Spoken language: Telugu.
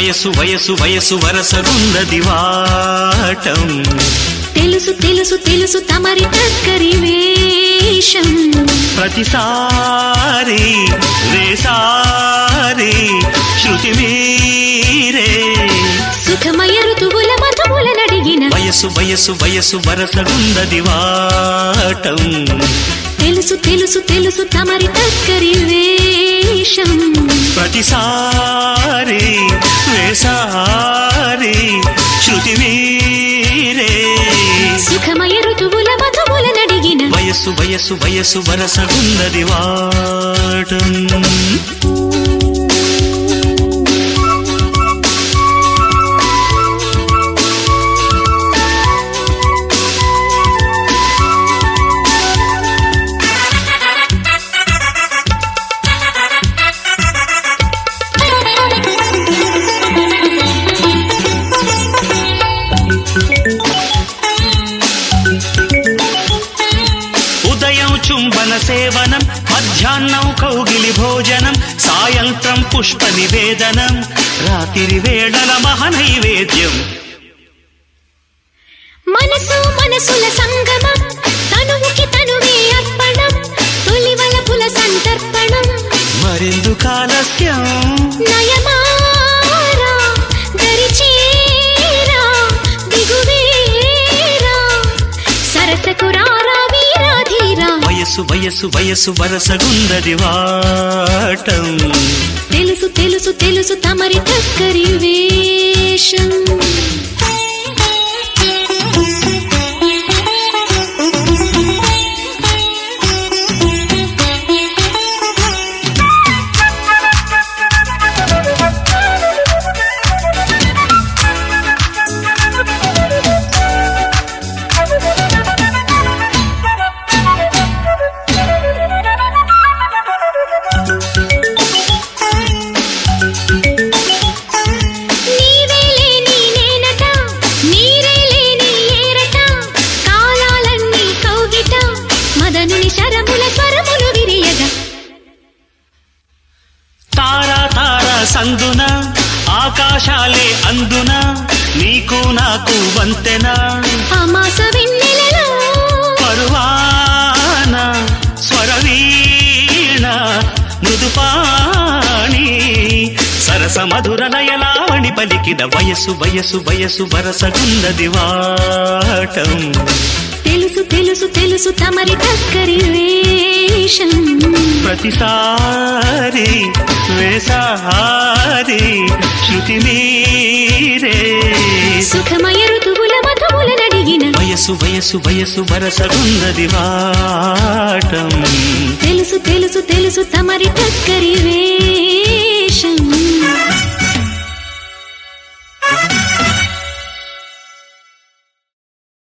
వయసు వయసు వయసు వరసగున్నది వాటం తెలుసు తెలుసు తెలుసు తమరి టక్కరి వేషం ప్రతిసారి వేసారి శృతి మీరే సుఖమయ ఋతువుల మధువుల నడిగిన వయసు వయసు వయసు వరసగున్నది వాటం తెలుసు తెలుసు తెలుసు తమరి టక్కరి వేషం ప్రతిసారి వేసారి శృతి మీరే సుఖమయ ఋతువుల మధువుల నడిగిన వయసు వయసు వయసు వరసగున్నది వాటం ఉదయం చుంబన సేవనం మధ్యాహ్నం కౌగిలి భోజనం సాయంత్రం పుష్ప నివేదనం రాత్రి వేళల మహనైవేద్యం మనసు మనసుల సంగమం తనువుకి తనువే అర్పణం తొలివలపుల సంతర్పణం మరెందుకు ఆలస్యం నయమారా దరిచేరా దిగువేరా సరసకు రారా వీరాధీరా వయసు వయసు వయసు వరసగుందది వాటం తెలుసు తెలుసు తెలుసు తమరి టక్కరి వేషం నీవే లేని నేనట నీరే లేని ఏరట కాలాలన్నీ కౌగిట మదనుని శరముల స్వరములు విరియగా తారా తారా సందున ఆకాశాలే అందున నీకు నాకు వంతెన అమాస వెన్నెలలో పరువాన స్వరవీణ మృదుపాణి సరస మధుర లయలావణి పలికిన వయసు వయసు వయసు వరసగున్నది వాటం తెలుసు తెలుసు తెలుసు తమరి టక్కరి వేషం ప్రతిసారి వేసారి శృతి మీరే సుఖమయ ఋతువుల మధువుల నడిగిన వయసు వయసు వయసు వరసగున్నది వాటం తెలుసు తెలుసు తెలుసు తమరి టక్కరి వేషం